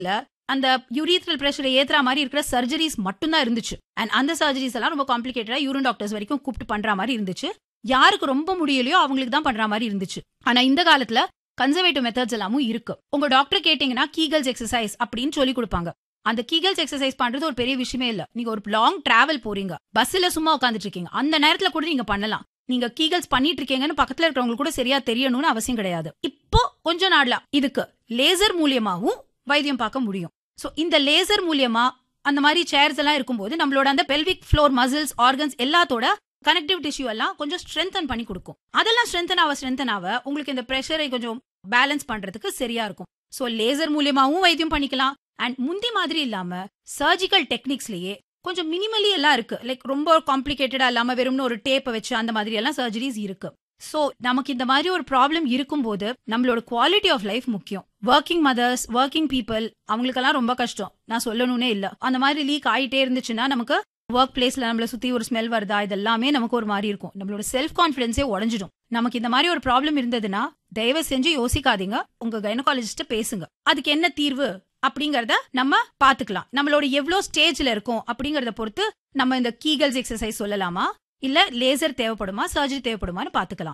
அந்த யூரித்ரல் பிரஷரை ஏத்துற மாதிரி இருக்கிற சர்ஜரிஸ் மட்டும்தான் இருந்துச்சு அண்ட் அந்த சர்ஜரிஸ் எல்லாம் ரொம்ப காம்ப்ளிகேட்டடா யூரின் டாக்டர்ஸ் வரைக்கும் கூப்பிட்டு பண்ற மாதிரி இருந்துச்சு யாருக்கு ரொம்ப முடியலையோ அவங்களுக்கு தான் பண்ற மாதிரி இருந்துச்சு ஆனா இந்த காலத்துல கன்சர்வேட்டிவ் மெத்தட்ஸ் எல்லாமும் இருக்கு உங்க டாக்டர் கேட்டீங்கன்னா கீகல்ஸ் எக்ஸசைஸ் அப்படின்னு சொல்லி கொடுப்பாங்க அந்த கீகல்ஸ் எக்ஸசைஸ் பண்றது ஒரு பெரிய விஷயமே இல்ல நீங்க ஒரு லாங் டிராவல் போறீங்க பஸ்ல சும்மா உட்காந்துட்டு இருக்கீங்க அந்த நேரத்துல கூட நீங்க பண்ணலாம் நீங்க கீகல்ஸ் பண்ணிட்டு இருக்கீங்கன்னு பக்கத்துல இருக்கிறவங்களுக்கு கூட சரியா தெரியணும்னு அவசியம் கிடையாது இப்போ கொஞ்ச நாள்ல இதுக்கு லேசர் மூலியமாவும் வைத்தியம் பார்க்க முடியும் சோ இந்த லேசர் மூலியமா அந்த மாதிரி சேர்ஸ் எல்லாம் இருக்கும்போது நம்மளோட அந்த பெல்விக் ஃப்ளோர் மசில்ஸ் ஆர்கன்ஸ் எல்லாத்தோட கனெக்டிவ் டிஷ்யூ எல்லாம் கொஞ்சம் ஸ்ட்ரென்தன் பண்ணி கொடுக்கும் அதெல்லாம் ஸ்ட்ரென்தன் ஆக ஸ்ட்ரென்தன் ஆக உங்களுக்கு இந்த ப்ரெஷரை கொஞ்சம் பேலன்ஸ் பண்றதுக்கு சரியா இருக்கும் சோ லேசர் மூலியமாவும் வைத்தியம் பண்ணிக்கலாம் அண்ட் முந்தி மாதிரி இல்லாம சர்ஜிக்கல் டெக்னிக்ஸ்லயே கொஞ்சம் மினிமலி எல்லாம் இருக்கு லைக் ரொம்ப காம்ப்ளிகேட்டடா இல்லாம வெறும்னு ஒரு டேப்பை வச்சு அந்த மாதிரி எல்லாம் சர்ஜரிஸ் இருக்கு சோ நமக்கு இந்த மாதிரி ஒரு ப்ராப்ளம் இருக்கும்போது நம்மளோட குவாலிட்டி ஆஃப் லைஃப் முக்கியம் ஒர்க்கிங் மதர்ஸ் ஒர்க்கிங் பீப்புள் அவங்களுக்கெல்லாம் ரொம்ப கஷ்டம் நான் சொல்லணும்னே இல்ல அந்த மாதிரி லீக் ஆயிட்டே இருந்துச்சுன்னா நமக்கு ஒர்க் பிளேஸ்ல நம்மள சுத்தி ஒரு ஸ்மெல் வருதா இதெல்லாமே நமக்கு ஒரு மாதிரி இருக்கும் நம்மளோட செல்ஃப் கான்பிடன்ஸே உடஞ்சிடும் நமக்கு இந்த மாதிரி ஒரு ப்ராப்ளம் இருந்ததுன்னா தயவு செஞ்சு யோசிக்காதீங்க உங்க கைனகாலஜிஸ்ட பேசுங்க அதுக்கு என்ன தீர்வு அப்படிங்கறத நம்ம பாத்துக்கலாம் நம்மளோட எவ்வளவு ஸ்டேஜ்ல இருக்கோம் அப்படிங்கறத பொறுத்து நம்ம இந்த கீகல்ஸ் எக்ஸசைஸ் சொல்லலாமா இல்ல லேசர் தேவைப்படுமா சர்ஜரி தேவைப்படுமான்னு பாத்துக்கலாம்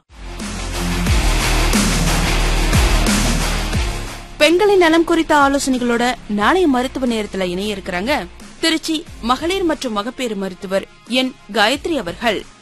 பெண்களின் நலம் குறித்த ஆலோசனைகளோட நாளைய மருத்துவ நேரத்துல இணைய இருக்கிறாங்க திருச்சி மகளிர் மற்றும் மகப்பேறு மருத்துவர் என் காயத்ரி அவர்கள்